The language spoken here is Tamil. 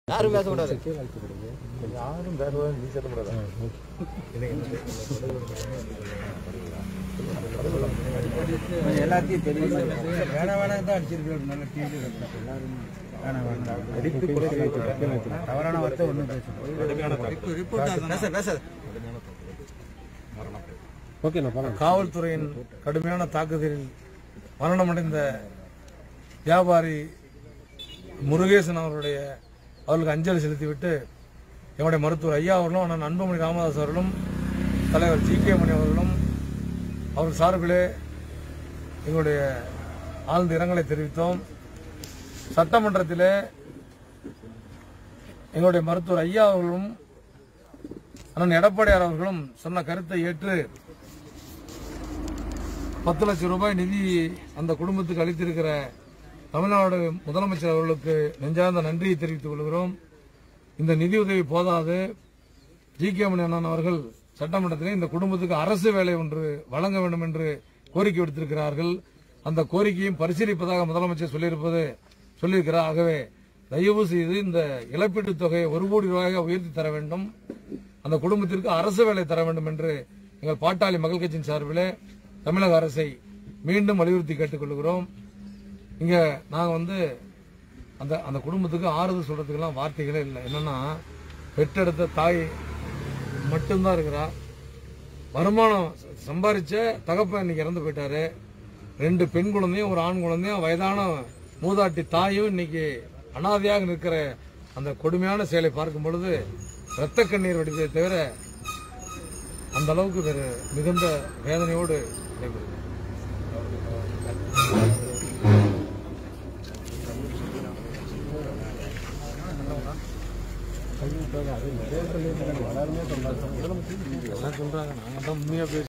யாரும் பேசக்கூடாது யாரும் பேசுவாங்க நீ சொல்லக்கூடாது எல்லாத்தையும் தெரியும் வேணா வேணா தான் அடிச்சிருக்கோம் நல்ல டிவி வேணாம் வேணாம் அடித்து குறைக்க வைத்து தவறான வார்த்தை ஒன்றும் பேசணும் பேச பேச காவல்துறையின் கடுமையான தாக்குதலில் மரணமடைந்த வியாபாரி முருகேசன் அவருடைய அவர்களுக்கு அஞ்சலி செலுத்திவிட்டு எங்களுடைய மருத்துவர் ஐயா அவர்களும் அண்ணன் அன்புமணி ராமதாஸ் அவர்களும் தலைவர் ஜி கே மணி அவர்களும் அவர் சார்பிலே எங்களுடைய ஆழ்ந்த இரங்கலை தெரிவித்தோம் சட்டமன்றத்திலே எங்களுடைய மருத்துவர் ஐயா அவர்களும் அண்ணன் எடப்பாடியார் அவர்களும் சொன்ன கருத்தை ஏற்று பத்து லட்சம் ரூபாய் நிதி அந்த குடும்பத்துக்கு அளித்திருக்கிற தமிழ்நாடு முதலமைச்சர் அவர்களுக்கு நெஞ்சார்ந்த நன்றியை தெரிவித்துக் கொள்கிறோம் இந்த நிதி உதவி போதாது ஜி கே மணி அண்ணன் அவர்கள் சட்டமன்றத்திலே இந்த குடும்பத்துக்கு அரசு வேலை ஒன்று வழங்க வேண்டும் என்று கோரிக்கை விடுத்திருக்கிறார்கள் அந்த கோரிக்கையும் பரிசீலிப்பதாக முதலமைச்சர் சொல்லியிருப்பது சொல்லியிருக்கிறார் ஆகவே தயவு செய்து இந்த இழப்பீட்டுத் தொகையை ஒரு கோடி ரூபாயாக உயர்த்தி தர வேண்டும் அந்த குடும்பத்திற்கு அரசு வேலை தர வேண்டும் என்று எங்கள் பாட்டாளி மக்கள் கட்சியின் சார்பிலே தமிழக அரசை மீண்டும் வலியுறுத்தி கேட்டுக்கொள்கிறோம் இங்க நாங்க வந்து அந்த அந்த குடும்பத்துக்கு ஆறுதல் சொல்றதுக்கெல்லாம் வார்த்தைகளே இல்லை என்னன்னா பெற்றெடுத்த தாய் மட்டும்தான் இருக்கிறா வருமானம் சம்பாரிச்ச தகப்பன் இன்னைக்கு இறந்து போயிட்டாரு ரெண்டு பெண் குழந்தையும் ஒரு ஆண் குழந்தையும் வயதான மூதாட்டி தாயும் இன்னைக்கு அனாதையாக நிற்கிற அந்த கொடுமையான செயலை பார்க்கும் பொழுது இரத்த கண்ணீர் வடித்ததை தவிர அந்த அளவுக்கு வேறு மிகுந்த வேதனையோடு நடைபெறுது எல்லாம் சொல்றாங்க நாங்க தான் உண்மையா பேசி